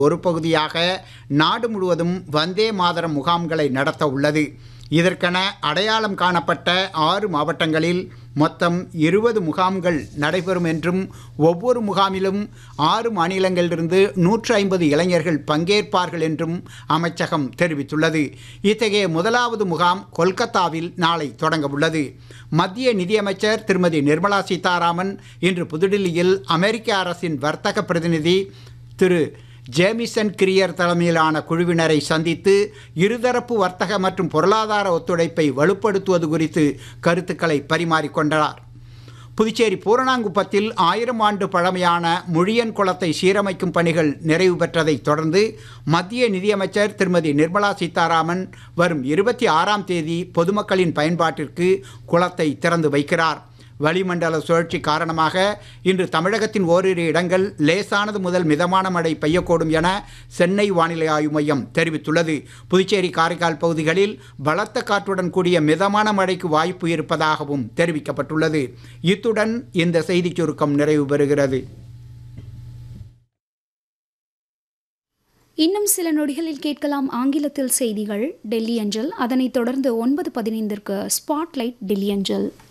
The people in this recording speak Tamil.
ஒரு பகுதியாக நாடு முழுவதும் வந்தே மாதரம் முகாம்களை நடத்த உள்ளது இதற்கென அடையாளம் காணப்பட்ட ஆறு மாவட்டங்களில் மொத்தம் இருபது முகாம்கள் நடைபெறும் என்றும் ஒவ்வொரு முகாமிலும் ஆறு மாநிலங்களிலிருந்து நூற்று ஐம்பது இளைஞர்கள் பங்கேற்பார்கள் என்றும் அமைச்சகம் தெரிவித்துள்ளது இத்தகைய முதலாவது முகாம் கொல்கத்தாவில் நாளை தொடங்க உள்ளது மத்திய நிதியமைச்சர் திருமதி நிர்மலா சீதாராமன் இன்று புதுடில்லியில் அமெரிக்க அரசின் வர்த்தக பிரதிநிதி திரு ஜேமிசன் கிரியர் தலைமையிலான குழுவினரை சந்தித்து இருதரப்பு வர்த்தக மற்றும் பொருளாதார ஒத்துழைப்பை வலுப்படுத்துவது குறித்து கருத்துக்களை பரிமாறிக்கொண்டார் புதுச்சேரி பூரணாங்குப்பத்தில் ஆயிரம் ஆண்டு பழமையான முழியன் குளத்தை சீரமைக்கும் பணிகள் நிறைவு பெற்றதை தொடர்ந்து மத்திய நிதியமைச்சர் திருமதி நிர்மலா சீதாராமன் வரும் இருபத்தி ஆறாம் தேதி பொதுமக்களின் பயன்பாட்டிற்கு குளத்தை திறந்து வைக்கிறார் வளிமண்டல சுழற்சி காரணமாக இன்று தமிழகத்தின் ஓரிரு இடங்கள் லேசானது முதல் மிதமான மழை பெய்யக்கூடும் என சென்னை வானிலை ஆய்வு மையம் தெரிவித்துள்ளது புதுச்சேரி காரைக்கால் பகுதிகளில் பலத்த காற்றுடன் கூடிய மிதமான மழைக்கு வாய்ப்பு இருப்பதாகவும் தெரிவிக்கப்பட்டுள்ளது இத்துடன் இந்த செய்திச் சுருக்கம் நிறைவு பெறுகிறது இன்னும் சில நொடிகளில் கேட்கலாம் ஆங்கிலத்தில் செய்திகள் டெல்லி அஞ்சல் அதனைத் தொடர்ந்து ஒன்பது பதினைந்திற்கு ஸ்பாட்லைட் டெல்லி அஞ்சல்